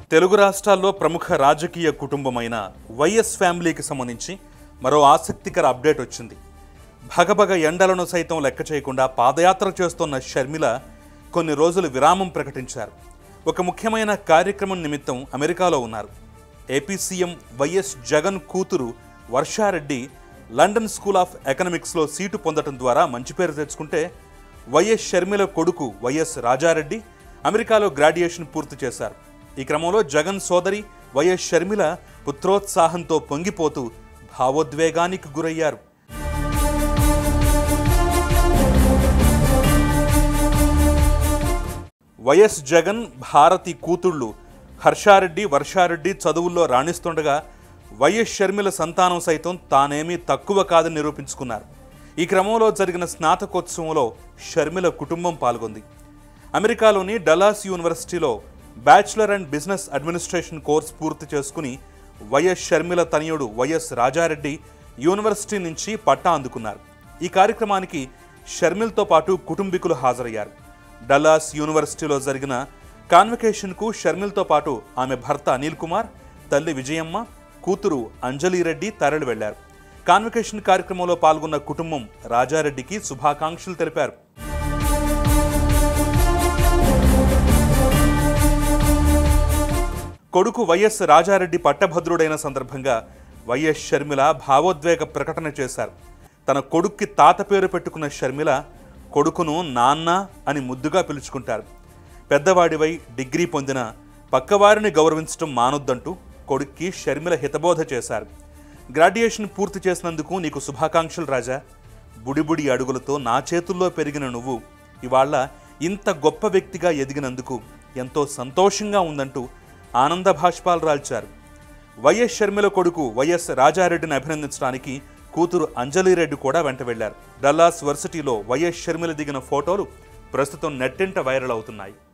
తెలుగు రాష్ట్రాల్లో ప్రముఖ రాజకీయ కుటుంబమైన వైఎస్ ఫ్యామిలీకి సంబంధించి మరో ఆసక్తికర అప్డేట్ వచ్చింది భగభగ ఎండలను సైతం లెక్క చేయకుండా పాదయాత్ర చేస్తున్న షర్మిల కొన్ని రోజులు విరామం ప్రకటించారు ఒక ముఖ్యమైన కార్యక్రమం నిమిత్తం అమెరికాలో ఉన్నారు ఏపీ సీఎం వైఎస్ జగన్ కూతురు Varsha Reddy London school of ఎకనామిక్స్లో seat పొందడం ద్వారా మంచి పేరు తెచ్చుకుంటే వైఎస్ షర్మిల కొడుకు వైఎస్ రాజారెడ్డి అమెరికాలో గ్రాడ్యుయేషన్ పూర్తి చేశారు ఈ క్రమంలో జగన్ సోదరి వైఎస్ షర్మిల పుత్రోత్సాహంతో పొంగిపోతూ భావోద్వేగానికి గురయ్యారు వైఎస్ జగన్ భారతి కూతుళ్ళు హర్షారెడ్డి వర్షారెడ్డి చదువుల్లో రాణిస్తుండగా వైఎస్ షర్మిల సంతానం సైతం తానేమీ తక్కువ కాదని నిరూపించుకున్నారు ఈ క్రమంలో జరిగిన స్నాతకోత్సవంలో షర్మిల కుటుంబం పాల్గొంది అమెరికాలోని డలాస్ యూనివర్సిటీలో bachelor and business administration course పూర్తి చేసుకుని వైఎస్ షర్మిల తనయుడు వైఎస్ రాజారెడ్డి యూనివర్సిటీ నుంచి పట్టా అందుకున్నారు ఈ కార్యక్రమానికి షర్మిల్తో పాటు కుటుంబీకులు హాజరయ్యారు డల్లాస్ యూనివర్సిటీలో జరిగిన కాన్వకేషన్కు షర్మిల్తో పాటు ఆమె భర్త అనిల్ కుమార్ తల్లి విజయమ్మ కూతురు అంజలి రెడ్డి తరలి వెళ్లారు కాన్వకేషన్ కార్యక్రమంలో పాల్గొన్న కుటుంబం రాజారెడ్డికి శుభాకాంక్షలు తెలిపారు కొడుకు వైఎస్ రాజారెడ్డి పట్టభద్రుడైన సందర్భంగా వైఎస్ షర్మిల భావోద్వేగ ప్రకటన చేశారు తన కొడుక్కి తాత పేరు పెట్టుకున్న షర్మిల కొడుకును నాన్న అని ముద్దుగా పిలుచుకుంటారు పెద్దవాడివై డిగ్రీ పొందిన పక్కవారిని గౌరవించడం మానొద్దంటూ కొడుక్కి షర్మిల హితబోధ చేశారు గ్రాడ్యుయేషన్ పూర్తి చేసినందుకు నీకు శుభాకాంక్షలు రాజా బుడిబుడి అడుగులతో నా చేతుల్లో పెరిగిన నువ్వు ఇవాళ ఇంత గొప్ప వ్యక్తిగా ఎదిగినందుకు ఎంతో సంతోషంగా ఉందంటూ ఆనంద భాష్పాలు రాల్చారు వైఎస్ షర్మిల కొడుకు వైఎస్ రాజారెడ్డిని అభినందించడానికి కూతురు అంజలి రెడ్డి కూడా వెంట వెళ్లారు డల్లాస్ వర్సిటీలో వైఎస్ షర్మిల దిగిన ఫోటోలు ప్రస్తుతం నెట్టింట వైరల్ అవుతున్నాయి